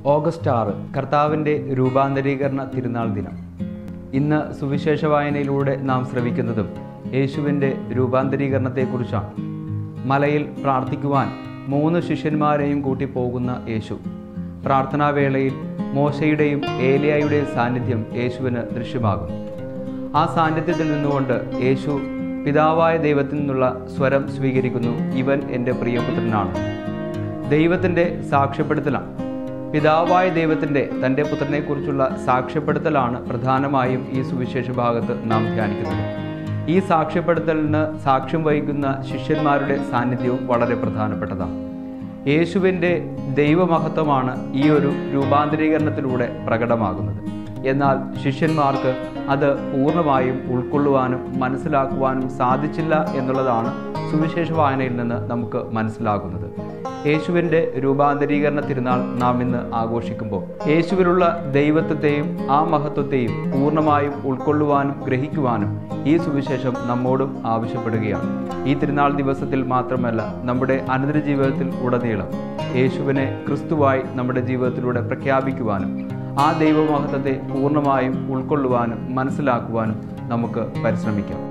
August ആറ് കർത്താവിൻ്റെ രൂപാന്തരീകരണ തിരുനാൾ ദിനം ഇന്ന് സുവിശേഷ വായനയിലൂടെ നാം ശ്രവിക്കുന്നതും യേശുവിൻ്റെ രൂപാന്തരീകരണത്തെക്കുറിച്ചാണ് മലയിൽ പ്രാർത്ഥിക്കുവാൻ മൂന്ന് ശിഷ്യന്മാരെയും കൂട്ടി പോകുന്ന യേശു പ്രാർത്ഥനാവേളയിൽ മോശയുടെയും ഏലിയായുടെയും സാന്നിധ്യം യേശുവിന് ദൃശ്യമാകും ആ സാന്നിധ്യത്തിൽ നിന്നുകൊണ്ട് യേശു പിതാവായ ദൈവത്തിൽ നിന്നുള്ള സ്വരം സ്വീകരിക്കുന്നു ഇവൻ എൻ്റെ പ്രിയപുത്രനാണ് ദൈവത്തിൻ്റെ സാക്ഷ്യപ്പെടുത്തലാണ് പിതാവായ ദൈവത്തിൻ്റെ തൻ്റെ പുത്രനെക്കുറിച്ചുള്ള സാക്ഷ്യപ്പെടുത്തലാണ് പ്രധാനമായും ഈ സുവിശേഷ ഭാഗത്ത് നാം ധ്യാനിക്കുന്നത് ഈ സാക്ഷ്യപ്പെടുത്തലിന് സാക്ഷ്യം വഹിക്കുന്ന ശിഷ്യന്മാരുടെ സാന്നിധ്യവും വളരെ പ്രധാനപ്പെട്ടതാണ് യേശുവിൻ്റെ ദൈവമഹത്വമാണ് ഈ ഒരു രൂപാന്തരീകരണത്തിലൂടെ പ്രകടമാകുന്നത് എന്നാൽ ശിഷ്യന്മാർക്ക് അത് പൂർണ്ണമായും ഉൾക്കൊള്ളുവാനും മനസ്സിലാക്കുവാനും സാധിച്ചില്ല എന്നുള്ളതാണ് സുവിശേഷ വായനയിൽ നിന്ന് നമുക്ക് മനസ്സിലാകുന്നത് യേശുവിൻ്റെ രൂപാന്തരീകരണ തിരുനാൾ നാം ഇന്ന് ആഘോഷിക്കുമ്പോൾ യേശുവിലുള്ള ദൈവത്വത്തെയും ആ മഹത്വത്തെയും പൂർണ്ണമായും ഉൾക്കൊള്ളുവാനും ഗ്രഹിക്കുവാനും ഈ സുവിശേഷം നമ്മോടും ആവശ്യപ്പെടുകയാണ് ഈ തിരുനാൾ ദിവസത്തിൽ മാത്രമല്ല നമ്മുടെ അനുദിന ജീവിതത്തിൽ ഉടനീളം യേശുവിനെ ക്രിസ്തുവായി നമ്മുടെ ജീവിതത്തിലൂടെ പ്രഖ്യാപിക്കുവാനും ആ ദൈവമഹത്വത്തെ പൂർണ്ണമായും ഉൾക്കൊള്ളുവാനും മനസ്സിലാക്കുവാനും നമുക്ക് പരിശ്രമിക്കാം